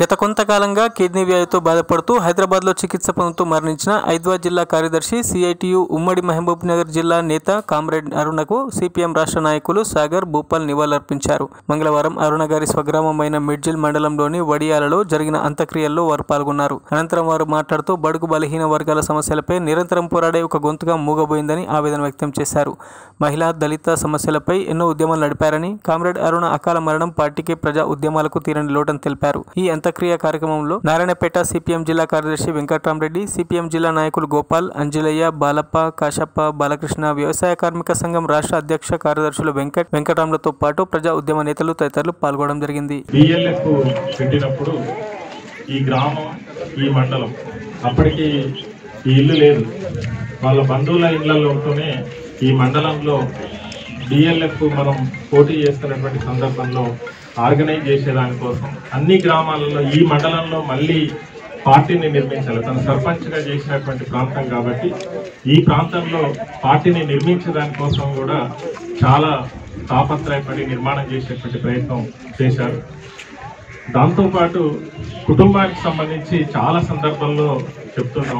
గత కొంతకాలంగా కిడ్నీ వ్యాధితో బాధపడుతూ హైదరాబాద్లో చికిత్స పొందుతూ మరణించిన ఐద్వా జిల్లా కార్యదర్శి సిఐటియు ఉమ్మడి మహబూబ్ నగర్ జిల్లా నేత కామ్రేడ్ అరుణకు సిపిఎం రాష్ట్ర నాయకులు సాగర్ భూపాల్ నివాళులర్పించారు మంగళవారం అరుణ గారి స్వగ్రామమైన మిడ్జిల్ మండలంలోని వడియాలలో జరిగిన అంత్యక్రియల్లో వారు పాల్గొన్నారు అనంతరం వారు మాట్లాడుతూ బడుగు బలహీన వర్గాల సమస్యలపై నిరంతరం పోరాడే ఒక గొంతుగా మూగబోయిందని ఆవేదన వ్యక్తం చేశారు మహిళా దళిత సమస్యలపై ఎన్నో ఉద్యమాలు నడిపారని కామ్రేడ్ అరుణ అకాల మరణం పార్టీకి ప్రజా ఉద్యమాలకు తీరని లోటని తెలిపారు ఈ అంత్యక్రియ కార్యక్రమంలో నారాయణపేట సిపిఎం జిల్లా కార్యదర్శి వెంకట్రామరెడ్డి సిపిఎం జిల్లా నాయకులు గోపాల్ అంజలయ్య బాలప్ప కాశప్ప బాలకృష్ణ వ్యవసాయ కార్మిక సంఘం రాష్ట్ర అధ్యక్ష కార్యదర్శులు వెంకట్ వెంకటరాములతో పాటు ప్రజా ఉద్యమ నేతలు తదితరులు పాల్గొనడం జరిగింది బిఎల్ఎఫ్ పెట్టినప్పుడు ఈ గ్రామం ఈ మండలం అప్పటికి ఈ ఇల్లు లేదు వాళ్ళ బంధువుల ఇళ్లలో ఉంటూనే ఈ మండలంలో డిఎల్ఎఫ్ మనం పోటీ చేస్తున్నటువంటి సందర్భంలో ఆర్గనైజ్ చేసేదానికోసం అన్ని గ్రామాలలో ఈ మండలంలో మళ్ళీ పార్టీని నిర్మించాలి తను సర్పంచ్గా చేసినటువంటి ప్రాంతం కాబట్టి ఈ ప్రాంతంలో పార్టీని నిర్మించడానికోసం కూడా చాలా తాపత్రయపడి నిర్మాణం చేసేటువంటి ప్రయత్నం చేశారు దాంతోపాటు కుటుంబానికి సంబంధించి చాలా సందర్భాల్లో చెప్తున్నాం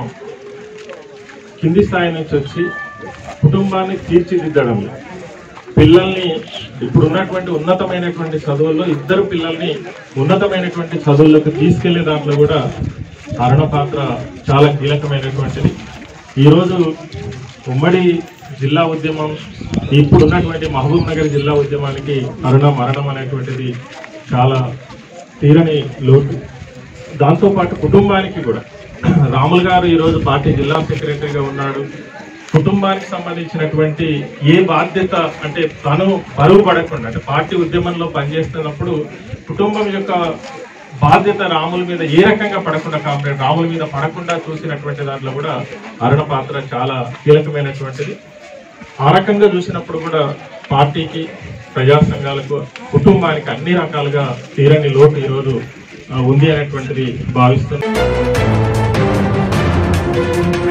కింది స్థాయి నుంచి వచ్చి కుటుంబాన్ని తీర్చిదిద్దడంలో పిల్లల్ని ఇప్పుడు ఉన్నటువంటి ఉన్నతమైనటువంటి చదువుల్లో ఇద్దరు పిల్లల్ని ఉన్నతమైనటువంటి చదువులకు తీసుకెళ్లే దాంట్లో కూడా అరుణ పాత్ర చాలా కీలకమైనటువంటిది ఈరోజు ఉమ్మడి జిల్లా ఉద్యమం ఇప్పుడున్నటువంటి మహబూబ్ నగర్ జిల్లా ఉద్యమానికి అరుణ మరణం అనేటువంటిది చాలా తీరని లోటు దాంతోపాటు కుటుంబానికి కూడా రాములు గారు ఈరోజు పార్టీ జిల్లా సెక్రటరీగా ఉన్నాడు కుటుంబానికి సంబంధించినటువంటి ఏ బాధ్యత అంటే తను బరువు పడకుండా అంటే పార్టీ ఉద్యమంలో పనిచేస్తున్నప్పుడు కుటుంబం యొక్క బాధ్యత రాముల మీద ఏ రకంగా పడకుండా కామ్రేడ్ రాముల మీద పడకుండా చూసినటువంటి దాంట్లో కూడా అరుణ పాత్ర చాలా కీలకమైనటువంటిది ఆ రకంగా చూసినప్పుడు కూడా పార్టీకి ప్రజా సంఘాలకు కుటుంబానికి అన్ని రకాలుగా తీరని లోటు ఈరోజు ఆ, ఉంది అనేటువంటిది భావిస్తున్నాను